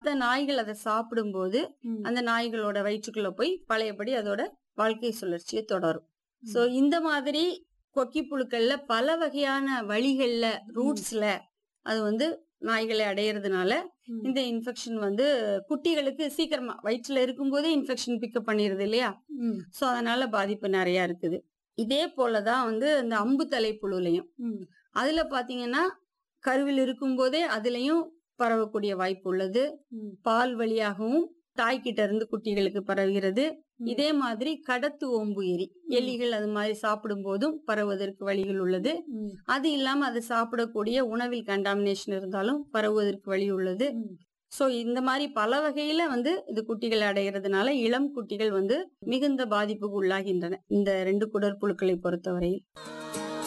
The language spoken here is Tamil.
மத்த நாய்கள் அதை சாப்பிடும்போது ம். அந்த நாய்களோட வயிற்றுக்குள்ள போய் பழையபடி அதோட வாழ்க்கை சுழற்சியை தொடரும் சோ இந்த மாதிரி கொக்கி புழுக்கள்ல பல வகையான வழிகள்ல ரூட்ஸ்ல அது வந்து நாய்களை அடையறதுனால ம். இந்த இன்ஃபெக்ஷன் வந்து குட்டிகளுக்கு சீக்கிரமா வயிற்றுல இருக்கும்போதே இன்ஃபெக்ஷன் பிக்கப் பண்ணிருது இல்லையா ம். சோ அதனால பாதிப்பு நிறைய இருக்குது இதே போலதான் வந்து இந்த அம்பு தலை புழுலையும் ம். அதுல பாத்தீங்கன்னா கருவில் இருக்கும்போதே அதுலயும் பரவக்கூடிய வாய்ப்பு உள்ளது ம். பால் வழியாகவும் தாய்கிட்ட இருந்து குட்டிகளுக்கு பரவுகிறது ம். இதே மாதிரி கடத்து ஓம்பு எரி எலிகள் அது மாதிரி சாப்பிடும் போதும் பரவுவதற்கு வழிகள் உள்ளது ம். அது இல்லாம அது சாப்பிடக்கூடிய உணவில் கண்டாமினேஷன் இருந்தாலும் பரவுவதற்கு வழி உள்ளது ம். சோ இந்த மாதிரி பல வகையில வந்து இது குட்டிகள் அடைகிறதுனால இளம் குட்டிகள் வந்து மிகுந்த பாதிப்புக்கு உள்ளாகின்றன இந்த ரெண்டு குடற்புழுக்களை பொறுத்தவரையில்